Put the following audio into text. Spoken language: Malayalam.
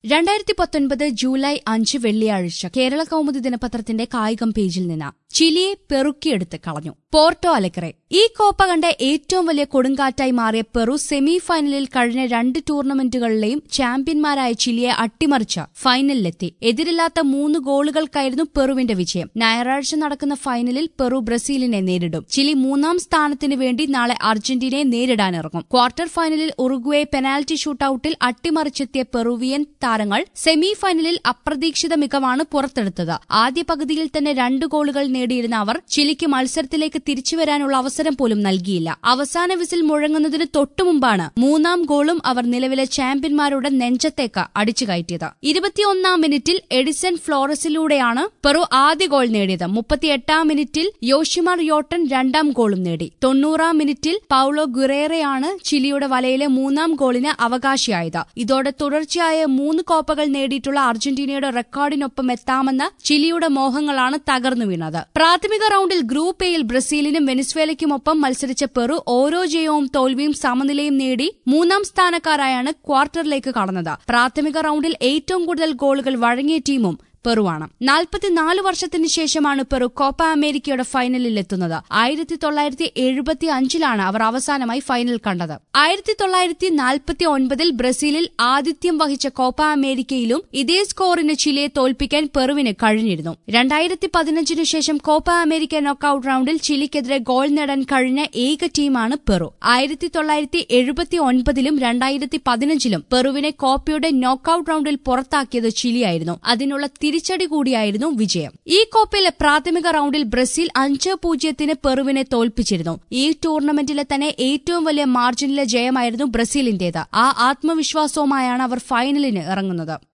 രണ്ടായിരത്തി പത്തൊൻപത് ജൂലൈ അഞ്ച് വെള്ളിയാഴ്ച കേരള കൗമുദി ദിനപത്രത്തിന്റെ കായികം പേജിൽ നിന്ന് ചിലിയെ പെറുക്കിയെടുത്ത് കളഞ്ഞു പോർട്ടോ അലക്കറെ ഈ കോപ്പ കണ്ട ഏറ്റവും വലിയ കൊടുങ്കാറ്റായി മാറിയ പെറു സെമി ഫൈനലിൽ കഴിഞ്ഞ രണ്ട് ടൂർണമെന്റുകളിലെയും ചാമ്പ്യന്മാരായ ചിലിയെ അട്ടിമറിച്ച് ഫൈനലിലെത്തി എതിരില്ലാത്ത മൂന്ന് ഗോളുകൾക്കായിരുന്നു പെറുവിന്റെ വിജയം ഞായറാഴ്ച നടക്കുന്ന ഫൈനലിൽ പെറു ബ്രസീലിനെ നേരിടും ചിലി മൂന്നാം സ്ഥാനത്തിന് വേണ്ടി നാളെ അർജന്റീനയെ നേരിടാനിറങ്ങും ക്വാർട്ടർ ഫൈനലിൽ ഉറുഗ്വയെ പെനാൽറ്റി ഷൂട്ടൌട്ടിൽ അട്ടിമറിച്ചെത്തിയ പെറുവിയൻ താരങ്ങൾ സെമി ഫൈനലിൽ അപ്രതീക്ഷിത മികവാണ് പുറത്തെടുത്തത് ആദ്യ പകുതിയിൽ തന്നെ രണ്ട് ഗോളുകൾ നേടിയിരുന്ന അവർ ചിലിക്ക് മത്സരത്തിലേക്ക് തിരിച്ചുവരാനുള്ള അവസരം പോലും നൽകിയില്ല അവസാന വിസിൽ മുഴങ്ങുന്നതിന് തൊട്ടുമുമ്പാണ് മൂന്നാം ഗോളും അവർ നിലവിലെ ചാമ്പ്യന്മാരുടെ നെഞ്ചത്തേക്ക് അടിച്ചു കയറ്റിയത് ഇരുപത്തിയൊന്നാം മിനിറ്റിൽ എഡിസൺ ഫ്ലോറസിലൂടെയാണ് പെറു ആദ്യ ഗോൾ നേടിയത് മുപ്പത്തിയെട്ടാം മിനിറ്റിൽ യോഷിമാർ യോട്ടൻ രണ്ടാം ഗോളും നേടി തൊണ്ണൂറാം മിനിറ്റിൽ പൌളോ ഗുറേറയാണ് ചിലിയുടെ വലയിലെ മൂന്നാം ഗോളിന് അവകാശിയായത് ഇതോടെ തുടർച്ചയായ മൂന്ന് കോപ്പകൾ നേടിയിട്ടുള്ള അർജന്റീനയുടെ റെക്കോർഡിനൊപ്പം എത്താമെന്ന ചിലിയുടെ മോഹങ്ങളാണ് തകർന്നു വീണത് പ്രാഥമിക റൌണ്ടിൽ ഗ്രൂപ്പ് എയിൽ ബ്രസീലിനും വെനിസ്വേലയ്ക്കുമൊപ്പം മത്സരിച്ച പെറു ഓരോ ജയവും തോൽവിയും സമനിലയും നേടി മൂന്നാം സ്ഥാനക്കാരായാണ് ക്വാർട്ടറിലേക്ക് കടന്നത് പ്രാഥമിക റൌണ്ടിൽ ഏറ്റവും കൂടുതൽ ഗോളുകൾ വഴങ്ങിയ ടീമും പെറുവാണ് നാൽപ്പത്തിനാല് വർഷത്തിന് ശേഷമാണ് പെറു കോപ്പ അമേരിക്കയുടെ ഫൈനലിൽ എത്തുന്നത് ആയിരത്തി തൊള്ളായിരത്തി എഴുപത്തി അഞ്ചിലാണ് അവർ അവസാനമായി ഫൈനൽ കണ്ടത് ആയിരത്തി തൊള്ളായിരത്തി നാൽപ്പത്തി ഒൻപതിൽ ബ്രസീലിൽ ആതിഥ്യം വഹിച്ച കോപ്പ അമേരിക്കയിലും ഇതേ സ്കോറിന് ചിലിയെ തോൽപ്പിക്കാൻ പെറുവിന് കഴിഞ്ഞിരുന്നു രണ്ടായിരത്തി പതിനഞ്ചിനു ശേഷം കോപ്പ അമേരിക്ക നോക്കൌട്ട് റൌണ്ടിൽ ചിലിക്കെതിരെ ഗോൾ നേടാൻ കഴിഞ്ഞ ഏക ടീമാണ് പെറു ആയിരത്തി തൊള്ളായിരത്തി എഴുപത്തി ഒൻപതിലും രണ്ടായിരത്തി പതിനഞ്ചിലും പെറുവിനെ കോപ്പയുടെ നോക്കൌട്ട് റൌണ്ടിൽ പുറത്താക്കിയത് ചിലിയായിരുന്നു അതിനുള്ള തിരിച്ചടി കൂടിയായിരുന്നു വിജയം ഈ കോപ്പയിലെ പ്രാഥമിക റൌണ്ടിൽ ബ്രസീൽ അഞ്ച് പൂജ്യത്തിന് പെറുവിനെ തോൽപ്പിച്ചിരുന്നു ഈ ടൂർണമെന്റിലെ തന്നെ ഏറ്റവും വലിയ മാർജിനിലെ ജയമായിരുന്നു ബ്രസീലിന്റേത് ആ ആത്മവിശ്വാസവുമായാണ് അവർ ഫൈനലിന് ഇറങ്ങുന്നത്